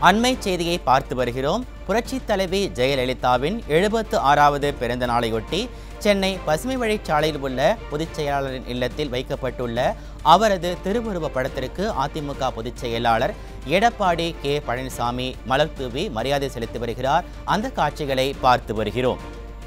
அண்மை செய்தியை பார்த்து வருகிறோம் புரட்சி தலைவி ஜெயலலிதாவின் எழுபத்து ஆறாவது பிறந்த நாளையொட்டி சென்னை பசுமை வழிச்சாலையில் உள்ள பொதுச் செயலாளரின் இல்லத்தில் வைக்கப்பட்டுள்ள அவரது திருவுருவ படத்திற்கு அதிமுக பொதுச் செயலாளர் எடப்பாடி கே பழனிசாமி மலர் தூவி மரியாதை செலுத்தி வருகிறார் அந்த காட்சிகளை பார்த்து வருகிறோம்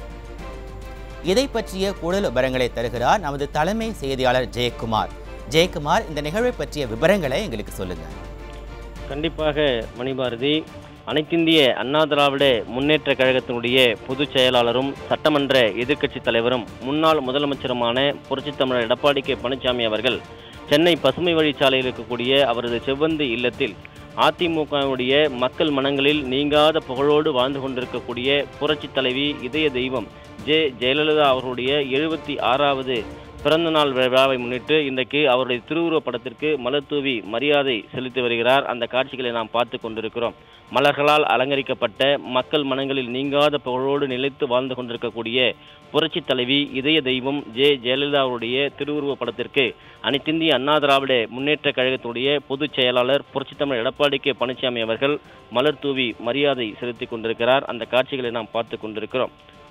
இதை பற்றிய கூடுதல் விவரங்களை தருகிறார் நமது தலைமை செய்தியாளர் ஜெயக்குமார் ஜெயக்குமார் இந்த நிகழ்வை பற்றிய விவரங்களை எங்களுக்கு சொல்லுங்க கண்டிப்பாக மணிபாரதி அனைத்திந்திய அண்ணா திராவிட முன்னேற்ற கழகத்தினுடைய பொதுச் செயலாளரும் சட்டமன்ற எதிர்க்கட்சி தலைவரும் முன்னாள் முதலமைச்சருமான புரட்சித் தமிழர் எடப்பாடி கே பழனிசாமி அவர்கள் சென்னை பசுமை வழிச்சாலையில் இருக்கக்கூடிய அவரது செவ்வந்தி இல்லத்தில் அதிமுகவுடைய மக்கள் மனங்களில் நீங்காத புகழோடு வாழ்ந்து கொண்டிருக்கக்கூடிய புரட்சி தலைவி இதய தெய்வம் ஜே ஜெயலலிதா அவர்களுடைய எழுபத்தி ஆறாவது பிறந்தநாள் விழாவை முன்னிட்டு இன்றைக்கு அவருடைய திருவுருவ படத்திற்கு மலர் தூவி மரியாதை செலுத்தி வருகிறார் அந்த காட்சிகளை நாம் பார்த்து கொண்டிருக்கிறோம் மலர்களால் அலங்கரிக்கப்பட்ட மக்கள் மனங்களில் நீங்காத புகழோடு நிலைத்து வாழ்ந்து கொண்டிருக்கக்கூடிய புரட்சி தலைவி இதய தெய்வம் ஜே ஜெயலலிதா அவருடைய திருவுருவ படத்திற்கு அனைத்திந்திய அண்ணா திராவிட முன்னேற்ற கழகத்துடைய பொதுச் செயலாளர் புரட்சித்தமிழர் எடப்பாடி கே பழனிசாமி அவர்கள் மலர் தூவி மரியாதை செலுத்தி கொண்டிருக்கிறார் அந்த காட்சிகளை நாம் பார்த்து கொண்டிருக்கிறோம்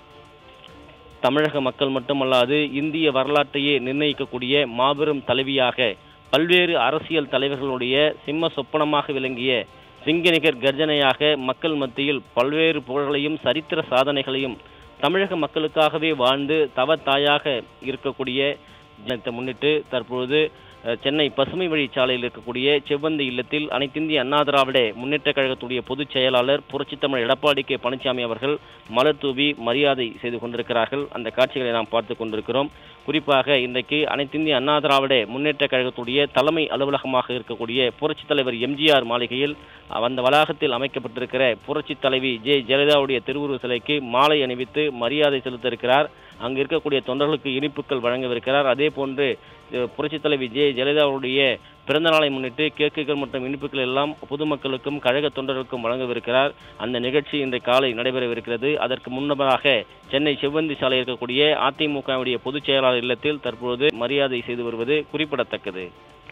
தமிழக மக்கள் மட்டுமல்லாது இந்திய வரலாற்றையே நிர்ணயிக்கக்கூடிய மாபெரும் தலைவியாக பல்வேறு அரசியல் தலைவர்களுடைய சிம்ம சொப்பனமாக விளங்கிய சிங்கநிகர் கர்ஜனையாக மக்கள் மத்தியில் பல்வேறு புகழ்களையும் சரித்திர சாதனைகளையும் தமிழக மக்களுக்காகவே வாழ்ந்து தவத்தாயாக இருக்கக்கூடிய தினத்தை முன்னிட்டு தற்பொழுது அஹ், சென்னை பசுமை வழிச்சாலையில் இருக்கக்கூடிய செவ்வந்தி இல்லத்தில் அனைத்திந்திய அண்ணா திராவிட முன்னேற்ற கழகத்துடைய பொதுச் செயலாளர் புரட்சித்தமிழ் எடப்பாடி கே பழனிசாமி அவர்கள் மலர் தூவி மரியாதை செய்து கொண்டிருக்கிறார்கள் அந்த காட்சிகளை நாம் பார்த்து கொண்டிருக்கிறோம் குறிப்பாக இன்றைக்கு அனைத்திந்திய அண்ணா திராவிட முன்னேற்ற கழகத்துடைய தலைமை அலுவலகமாக இருக்கக்கூடிய புரட்சித் தலைவர் எம்ஜிஆர் மாளிகையில் அந்த வளாகத்தில் அமைக்கப்பட்டிருக்கிற புரட்சித் தலைவி ஜே ஜெயலலிதாவுடைய திருவுருவ சிலைக்கு மாலை அணிவித்து மரியாதை செலுத்த இருக்கிறார் அங்கு இருக்கக்கூடிய தொண்டர்களுக்கு இனிப்புகள் வழங்கவிருக்கிறார் அதே போன்று அஹ், புரட்சித் தலைவி ஜே ஜெயலலிதாவுடைய பிறந்த நாளை முன்னிட்டு கேக்குகள் மற்றும் இனிப்புகள் எல்லாம் பொதுமக்களுக்கும் கழக தொண்டர்களுக்கும் வழங்கவிருக்கிறார் அந்த நிகழ்ச்சி இன்று காலை நடைபெறவிருக்கிறது அதற்கு முன்னதாக சென்னை செவ்வந்தி சாலை இருக்கக்கூடிய அதிமுகவுடைய பொதுச் செயலாளர் இல்லத்தில் தற்பொழுது மரியாதை செய்து வருவது குறிப்பிடத்தக்கது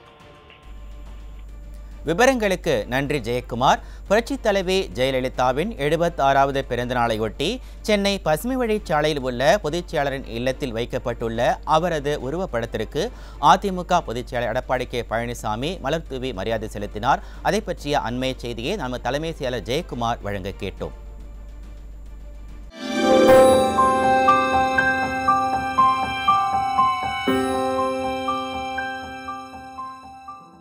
விவரங்களுக்கு நன்றி ஜெயக்குமார் புரட்சி தலைவி ஜெயலலிதாவின் எழுபத்தாறாவது பிறந்த நாளையொட்டி சென்னை பசுமை வழிச்சாலையில் உள்ள பொதுச் செயலாளரின் இல்லத்தில் வைக்கப்பட்டுள்ள அவரது உருவப்படத்திற்கு அதிமுக பொதுச் செயலாளர் எடப்பாடி கே பழனிசாமி மலர் தூவி மரியாதை செலுத்தினார் அதை பற்றிய அண்மை செய்தியை நம்ம தலைமை செயலர் ஜெயக்குமார் வழங்க கேட்டோம்